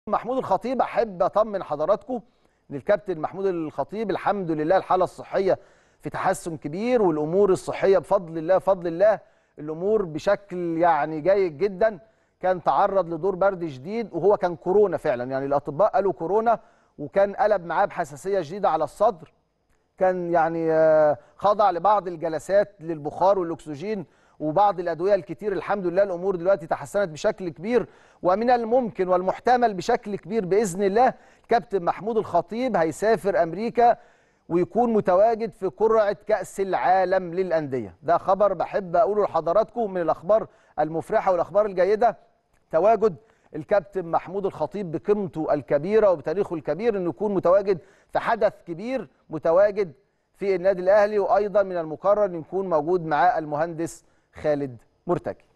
محمود الخطيب احب اطمن حضراتكم ان الكابتن محمود الخطيب الحمد لله الحاله الصحيه في تحسن كبير والامور الصحيه بفضل الله بفضل الله الامور بشكل يعني جيد جدا كان تعرض لدور برد شديد وهو كان كورونا فعلا يعني الاطباء قالوا كورونا وكان قلب معاه بحساسيه شديده على الصدر كان يعني آه، خضع لبعض الجلسات للبخار والاكسجين وبعض الادويه الكتير الحمد لله الامور دلوقتي تحسنت بشكل كبير ومن الممكن والمحتمل بشكل كبير باذن الله الكابتن محمود الخطيب هيسافر امريكا ويكون متواجد في قرعه كاس العالم للانديه ده خبر بحب اقوله لحضراتكم من الاخبار المفرحه والاخبار الجيده تواجد الكابتن محمود الخطيب بقيمته الكبيره وبتاريخه الكبير انه يكون متواجد في حدث كبير متواجد في النادي الاهلي وايضا من المقرر ان يكون موجود معاه المهندس خالد مرتجي